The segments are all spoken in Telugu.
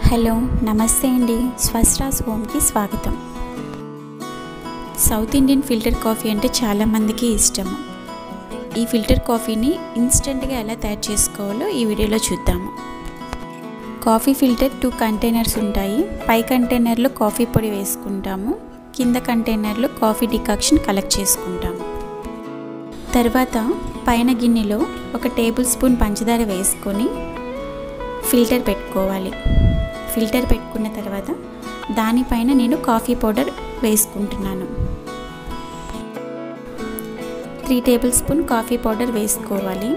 హలో నమస్తే అండి స్వస్రాస్ హోమ్కి స్వాగతం సౌత్ ఇండియన్ ఫిల్టర్ కాఫీ అంటే చాలామందికి ఇష్టము ఈ ఫిల్టర్ కాఫీని ఇన్స్టెంట్గా ఎలా తయారు చేసుకోవాలో ఈ వీడియోలో చూద్దాము కాఫీ ఫిల్టర్ టూ కంటైనర్స్ ఉంటాయి పై కంటైనర్లో కాఫీ పొడి వేసుకుంటాము కింద కంటైనర్లో కాఫీ డికాక్షన్ కలెక్ట్ చేసుకుంటాము తర్వాత పైన గిన్నెలో ఒక టేబుల్ స్పూన్ పంచదార వేసుకొని ఫిల్టర్ పెట్టుకోవాలి ఫిల్టర్ పెట్టుకున్న తర్వాత దానిపైన నేను కాఫీ పౌడర్ వేసుకుంటున్నాను three tablespoon coffee powder వేసుకోవాలి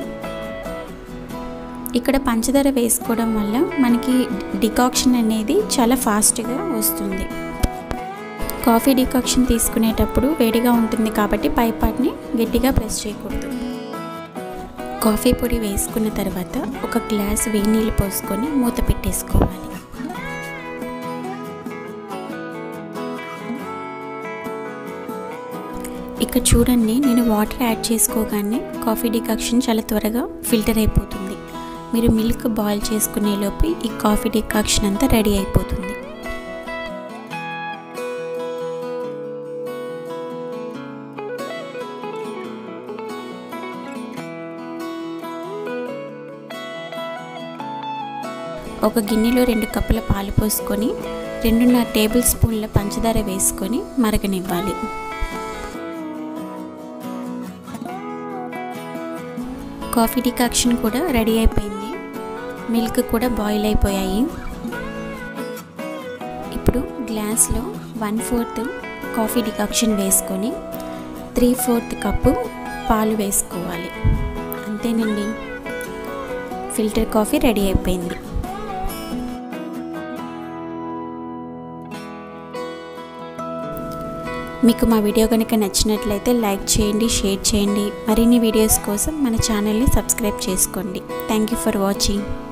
ఇక్కడ పంచదార వేసుకోవడం వల్ల మనకి డికాక్షన్ అనేది చాలా ఫాస్ట్గా వస్తుంది కాఫీ డికాక్షన్ తీసుకునేటప్పుడు వేడిగా ఉంటుంది కాబట్టి పైపాటిని గట్టిగా ప్రెస్ చేయకూడదు కాఫీ పొడి వేసుకున్న తర్వాత ఒక గ్లాస్ వేడి నీళ్ళు పోసుకొని మూత పెట్టేసుకోవాలి ఇక్కడ చూడండి నేను వాటర్ యాడ్ చేసుకోగానే కాఫీ డికాక్షన్ చాలా త్వరగా ఫిల్టర్ అయిపోతుంది మీరు మిల్క్ బాయిల్ చేసుకునే లోపు ఈ కాఫీ డికాక్షన్ అంతా రెడీ అయిపోతుంది ఒక గిన్నెలో రెండు కప్పుల పాలు పోసుకొని రెండున్నర టేబుల్ స్పూన్ల పంచదార వేసుకొని మరగనివ్వాలి కాఫీ డికాక్షన్ కూడా రెడీ అయిపోయింది మిల్క్ కూడా బాయిల్ అయిపోయాయి ఇప్పుడు గ్లాస్లో వన్ ఫోర్త్ కాఫీ డికాక్షన్ వేసుకొని త్రీ ఫోర్త్ కప్పు పాలు వేసుకోవాలి అంతేనండి ఫిల్టర్ కాఫీ రెడీ అయిపోయింది మీకు మా వీడియో కనుక నచ్చినట్లయితే లైక్ చేయండి షేర్ చేయండి మరిన్ని వీడియోస్ కోసం మన ఛానల్ని సబ్స్క్రైబ్ చేసుకోండి థ్యాంక్ యూ ఫర్ వాచింగ్